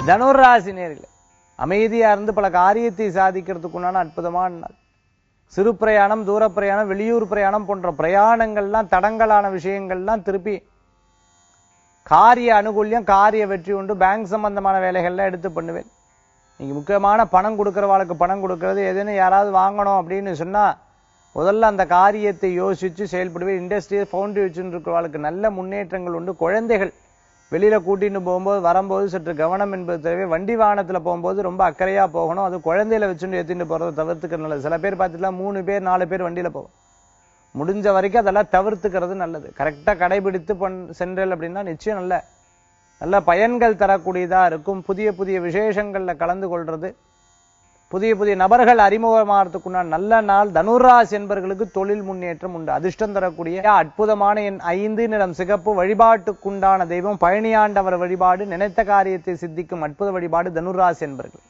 தனுராசி நேர்களே அமைதியா இருந்து பல காரியத்தை சாதிக்கிறதுக்குண்டான அற்புதமான நாள் சிறு பிரயாணம் தூர பிரயாணம் வெளியூர் பிரயாணம் போன்ற பிரயாணங்கள்லாம் தடங்கலான விஷயங்கள்லாம் திருப்பி காரிய அனுகூல்யம் காரிய வெற்றி உண்டு பேங்க் சம்பந்தமான வேலைகள்லாம் எடுத்து பண்ணுவேன் நீங்க முக்கியமான பணம் கொடுக்கறவாளுக்கு பணம் கொடுக்கறது எதுன்னு யாராவது வாங்கணும் அப்படின்னு சொன்னா முதல்ல அந்த காரியத்தை யோசிச்சு செயல்படுவேன் இண்டஸ்ட்ரியல் ஃபவுண்டரி வச்சுட்டு இருக்கிறவாளுக்கு நல்ல முன்னேற்றங்கள் உண்டு குழந்தைகள் வெளியில கூட்டிட்டு போகும்போது வரும்போது சற்று கவனம் என்பது தேவை வண்டி வாகனத்துல போகும்போது ரொம்ப அக்கறையா போகணும் அது குழந்தையில வச்சுட்டு ஏத்திட்டு போறதை தவிர்த்துக்கிறது நல்லது சில பேர் பார்த்துட்டுலாம் மூணு பேர் நாலு பேர் வண்டியில போவோம் முடிஞ்ச வரைக்கும் அதெல்லாம் தவிர்த்துக்கிறது நல்லது கரெக்டா கடைபிடித்து பண் சென்றல் அப்படின்னா நிச்சயம் நல்ல நல்ல பயன்கள் தரக்கூடியதா இருக்கும் புதிய புதிய விசேஷங்கள்ல கலந்து கொள்றது புதிய புதிய நபர்கள் அறிமுகமாகறதுக்குண்டான நல்ல நாள் தனுராசி என்பவர்களுக்கு தொழில் முன்னேற்றம் உண்டு அதிர்ஷ்டம் தரக்கூடிய அற்புதமான என் ஐந்து நிறம் சிகப்பு வழிபாட்டுக்குண்டான தெய்வம் பழனியாண்டவர் வழிபாடு நினைத்த காரியத்தை சித்திக்கும் அற்புத வழிபாடு தனுராசி என்பர்கள்